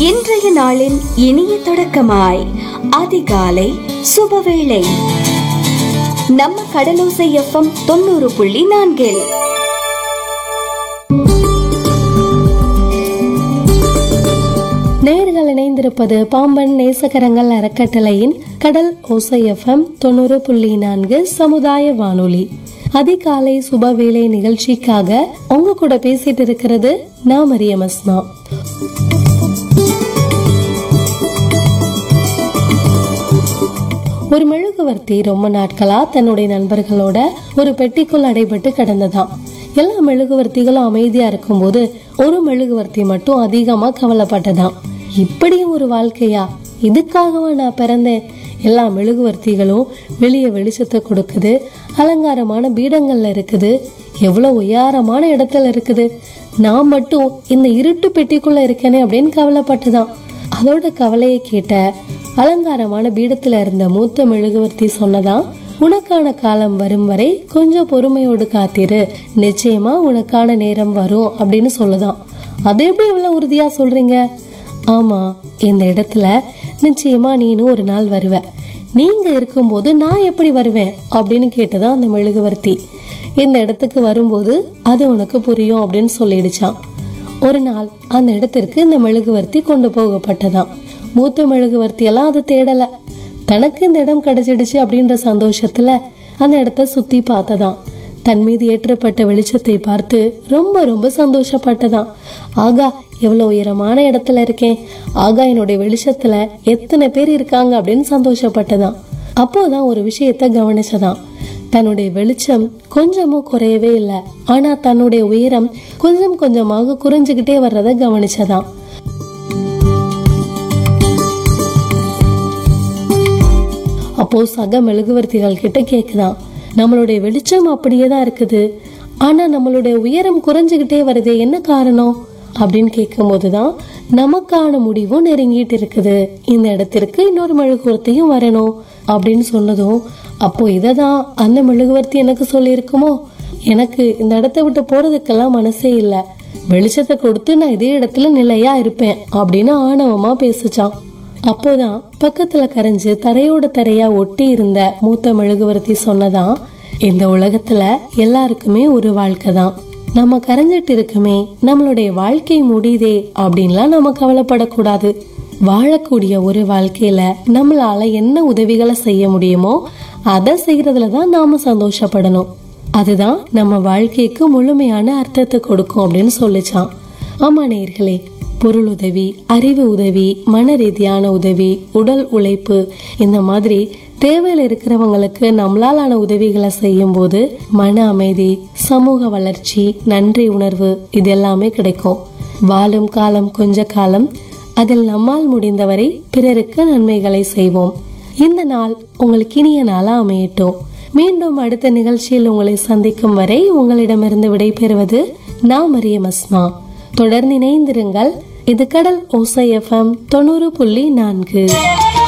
இன்றைய நாளின் இனிய தொடக்கமாய் அதிகாலை சுபவேளை நம்ம கடலோசை எஃப்எம் தொண்ணூறு புள்ளி நான்கில் நேர்கள் இணைந்திருப்பது பாம்பன் நேசகரங்கள் அறக்கட்டளையின் கடல் ஓசை எஃப்எம் தொண்ணூறு புள்ளி நான்கு சமுதாய வானொலி அதிகாலை சுபவேளை நிகழ்ச்சிக்காக உங்க கூட பேசிட்டு இருக்கிறது நான் மரியம் அஸ்மா ஒரு மெழுகுவர்த்தி ரொம்ப நாட்களா தன்னுடைய நண்பர்களோட ஒரு பெட்டிக்குள் அடைபட்டு கிடந்ததாம் எல்லா மெழுகுவர்த்திகளும் அமைதியா இருக்கும்போது ஒரு மெழுகுவர்த்தி மட்டும் அதிகமா கவலைப்பட்டதாம் இப்படியும் ஒரு வாழ்க்கையா இதுக்காகவா நான் பிறந்தேன் எல்லா மெழுகுவர்த்திகளும் வெளியே வெளிச்சத்தை கொடுக்குது அலங்காரமான பீடங்கள்ல இருக்குது எவ்வளவு உயரமான இடத்துல இருக்குது நான் மட்டும் இந்த இருட்டு பெட்டிக்குள்ள இருக்கேனே அப்படின்னு கவலைப்பட்டுதான் அதோட கவலையை கேட்ட அலங்காரமான பீடத்துல இருந்த மூத்த மெழுகுவர்த்தி சொன்னதாம் உனக்கான காலம் வரும் வரை கொஞ்சம் பொறுமையோடு காத்திரு நிச்சயமா உனக்கான நேரம் வரும் அப்படின்னு சொல்லுதாம் அது எப்படி இவ்வளவு உறுதியா சொல்றீங்க ஆமா இந்த இடத்துல நிச்சயமா நீனும் ஒரு நாள் வருவ நீங்க இருக்கும்போது நான் எப்படி வருவேன் அப்படின்னு கேட்டதான் அந்த மெழுகுவர்த்தி இந்த இடத்துக்கு வரும்போது அது உனக்கு புரியும் அப்படின்னு சொல்லிடுச்சான் ஒரு நாள் அந்த இடத்திற்கு இந்த மெழுகுவர்த்தி கொண்டு போகப்பட்டதாம் மூத்த மெழுகுவர்த்தி எல்லாம் அது தேடல தனக்கு இந்த இடம் கிடைச்சிடுச்சு அப்படின்ற சந்தோஷத்துல அந்த இடத்த சுத்தி பார்த்ததாம் தன் மீது ஏற்றப்பட்ட வெளிச்சத்தை பார்த்து ரொம்ப ரொம்ப சந்தோஷப்பட்டதாம் ஆகா எவ்வளவு உயரமான இடத்துல இருக்கேன் ஆகா என்னுடைய வெளிச்சத்துல எத்தனை பேர் இருக்காங்க அப்படின்னு சந்தோஷப்பட்டதாம் அப்போதான் ஒரு விஷயத்த கவனிச்சதாம் தன்னுடைய வெளிச்சம் கொஞ்சமும் குறையவே இல்லை ஆனா தன்னுடைய உயரம் கொஞ்சம் கொஞ்சமாக குறைஞ்சுகிட்டே வர்றத கவனிச்சதாம் அப்போ சக மெழுகுவர்த்திகள் கிட்ட கேக்குதாம் நம்மளுடைய வெளிச்சம் அப்படியே தான் இருக்குது ஆனா நம்மளுடைய உயரம் குறைஞ்சுகிட்டே வருதே என்ன காரணம் அப்படின்னு கேட்கும்போது தான் நமக்கான முடிவும் நெருங்கிட்டு இருக்குது இந்த இடத்திற்கு இன்னொரு மெழுகுவர்த்தியும் வரணும் அப்படின்னு சொன்னதும் அப்போ இதை தான் அந்த மெழுகுவர்த்தி எனக்கு சொல்லியிருக்குமோ எனக்கு இந்த இடத்த விட்டு போறதுக்கெல்லாம் மனசே இல்லை வெளிச்சத்தை கொடுத்து நான் இதே இடத்துல நிலையா இருப்பேன் அப்படின்னு ஆணவமா பேசுச்சான் அப்போதான் பக்கத்துல கரைஞ்சு தரையோட தரையா ஒட்டி இருந்த மூத்த மெழுகுவர்த்தி சொன்னதாம் இந்த உலகத்துல எல்லாருக்குமே ஒரு வாழ்க்கை தான் நம்ம கரைஞ்சிட்டு இருக்குமே நம்மளுடைய வாழ்க்கை முடியுதே அப்படின்லாம் நம்ம கவலைப்படக்கூடாது வாழக்கூடிய ஒரு வாழ்க்கையில நம்மளால என்ன உதவிகளை செய்ய முடியுமோ அதை செய்யறதுல தான் நாம சந்தோஷப்படணும் அதுதான் நம்ம வாழ்க்கைக்கு முழுமையான அர்த்தத்தை கொடுக்கும் அப்படின்னு சொல்லிச்சான் ஆமா நேர்களே பொருள் உதவி அறிவு உதவி மன ரீதியான உதவி உடல் உழைப்பு இந்த மாதிரி தேவையில் இருக்கிறவங்களுக்கு நம்மளாலான உதவிகளை செய்யும் போது மன அமைதி சமூக வளர்ச்சி நன்றி உணர்வு இது எல்லாமே கிடைக்கும் வாழும் காலம் கொஞ்ச காலம் அதில் நம்மால் முடிந்தவரை பிறருக்கு நன்மைகளை செய்வோம் இந்த நாள் உங்களுக்கு இனிய நாளா அமையட்டும் மீண்டும் அடுத்த நிகழ்ச்சியில் உங்களை சந்திக்கும் வரை உங்களிடமிருந்து விடைபெறுவது நான் மரியம் அஸ்மா தொடர்ந்து இணைந்திருங்கள் இது கடல் ஓசை எஃப்எம் தொண்ணூறு புள்ளி நான்கு